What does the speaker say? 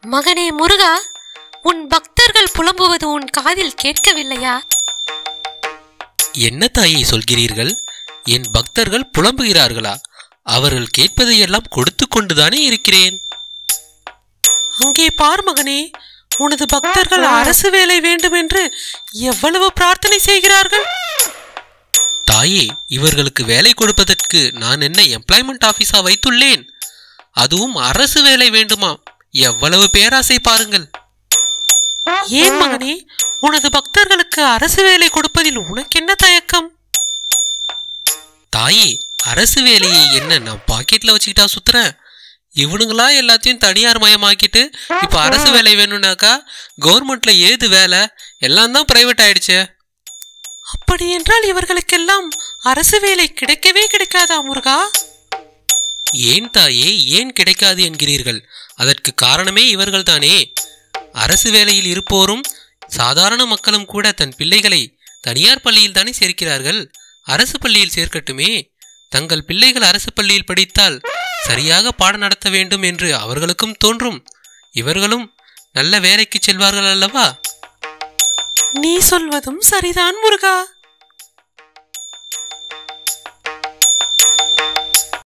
மகனே முருகா உன் பக்தர்கள் புலம்புவது உன் காதில் கேட்கவில்லையா என்ன தாயை சொல்கிறீர்கள் என் பக்தர்கள் புலம்புகிறார்களா அவர்கள் கேட்பதையெல்லாம் கொடுத்து கொண்டுதானே இருக்கிறேன் அங்கே பார் மகனே உனது பக்தர்கள் அரசு வேலை வேண்டும் என்று எவ்வளவு பிரார்த்தனை செய்கிறார்கள் தாயே இவர்களுக்கு வேலை கொடுப்பதற்கு நான் என்ன எம்ப்ளாய்மெண்ட் ஆபீஸா வைத்துள்ளேன் அதுவும் அரசு வேலை வேண்டுமாம் எவ்வளவு பேராசை பாருங்கள் ஏன் மகனே உனது பக்தர்களுக்கு அரசு வேலை கொடுப்பதில் உனக்கு என்ன தயக்கம் தாயே அரசு வேலையை என்ன நான் பாக்கெட்ல வச்சுக்கிட்டா சுத்துறேன் இவனுங்களா எல்லாத்தையும் தனியார் மயமாக்கிட்டு இப்ப அரசு வேலை வேணும்னாக்கா கவர்மெண்ட்ல ஏது வேலை எல்லாம் தான் பிரைவேட் ஆயிடுச்சே அப்படி என்றால் இவர்களுக்கெல்லாம் அரசு வேலை கிடைக்கவே கிடைக்காதா முருகா ஏன் தாயே ஏன் கிடைக்காது என்கிறீர்கள் அதற்கு காரணமே இவர்கள்தானே அரசு வேலையில் இருப்போரும் சாதாரண மக்களும் கூட தன் பிள்ளைகளை தனியார் பள்ளியில் தானே சேர்க்கிறார்கள் அரசு பள்ளியில் சேர்க்கட்டுமே தங்கள் பிள்ளைகள் அரசு பள்ளியில் படித்தால் சரியாக பாடம் நடத்த வேண்டும் என்று அவர்களுக்கும் தோன்றும் இவர்களும் நல்ல வேலைக்கு செல்வார்கள் அல்லவா நீ சொல்வதும் சரிதான் முருகா